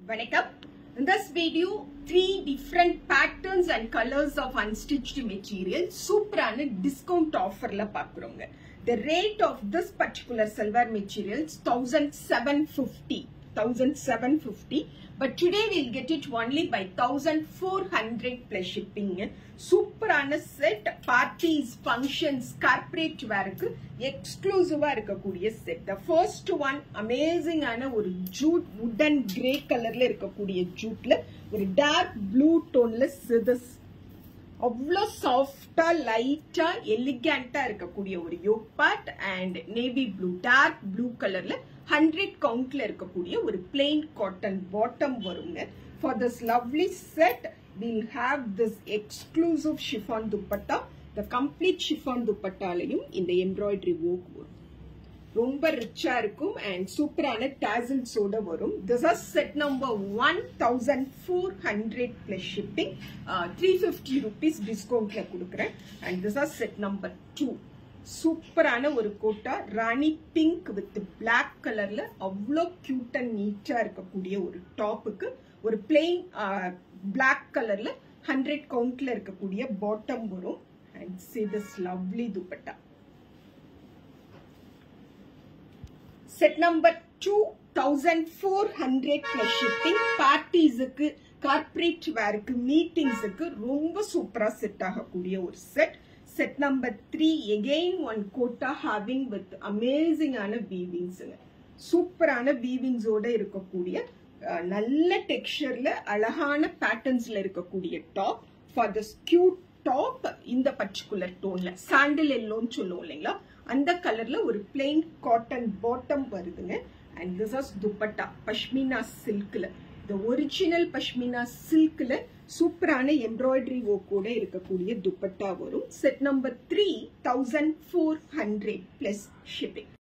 வணக்கம் In this video, three different patterns and colors of unstitched material சூப்பரான discount offerல பார்க்குறோங்க The rate of this particular silver material is 1750 1750 but today we'll get it only by 1400 plus shipping சூப்பரான set parties functions corporate வேருக்கு எக்ஸ்க்ளூசிவா இருக்கக்கூடிய set the first one அமேசிங்கான ஒரு Jude உடன் கிரே கலர்ல இருக்கக்கூடிய ஜூட்ல ஒரு டார்க் ப்ளூ டோன்ல சிதஸ் அவ்வளோ சாஃப்டா லைட்டா எலிகண்டா இருக்கக்கூடிய ஒரு yoke part and navy blue dark blue கலர்ல ஹண்ட்ரட் கவுண்ட்ல இருக்கக்கூடிய ஒரு பிளெயின் காட்டன் பாட்டம் வருங்க for this lovely set we'll have this exclusive chiffon dupatta the complete chiffon dupattaலையும் இந்த embroidery work வரும் ரொம்ப ரிச்சா இருக்கும் அண்ட் சூப்பரான டேசல்ஸோட வரும் this our set number one thousand four hundred plus shipping three fifty rupees டிஸ்கவுண்ட்ல கொடுக்குறேன் and this our set number two சூப்பரான ஒரு Kota rani pink with black கலர்ல அவ்வளோ கியூட் அண்ட் நீட்டா இருக்கக்கூடிய ஒரு டாப்புக்கு ஒரு பிளெயின் பிளாக் கலர்ல ஹண்ட்ரட் கவுண்ட்ல இருக்கக்கூடிய பாட்டம் வரும் and see this lovely dupatta set number two thousand four hundred plus shipping பார்ட்டிஸுக்கு கார்பரேட் வேருக்கு மீட்டிங்ஸுக்கு ரொம்ப சூப்பரா செட் ஆகக்கூடிய ஒரு set set number three again one Kota having with அமேசிங்கான வீவிங்ஸுங்க சூப்பரான வீவிங்ஸோட இருக்கக்கூடிய நல்ல டெக்ஸ்டர்ல அழகான பேட்டர்ன்ஸ்ல இருக்கக்கூடிய top for the cute top இந்த பர்டிகுலர் டோன்ல சாண்டில் எல்லோன்னு சொல்லுவோம் இல்லைங்களா அந்த கலர்ல ஒரு பிளெயின் காட்டன் பாட்டம் வருதுங்க and this has dupatta pashmina சில்க்ல இந்த ஒரிஜினல் பஷ்மினா சில்க்ல சூப்பரான எம்ப்ராய்டரி ஒர்க்கோட இருக்கக்கூடிய துப்பட்டா வரும் set number three thousand four hundred plus shipping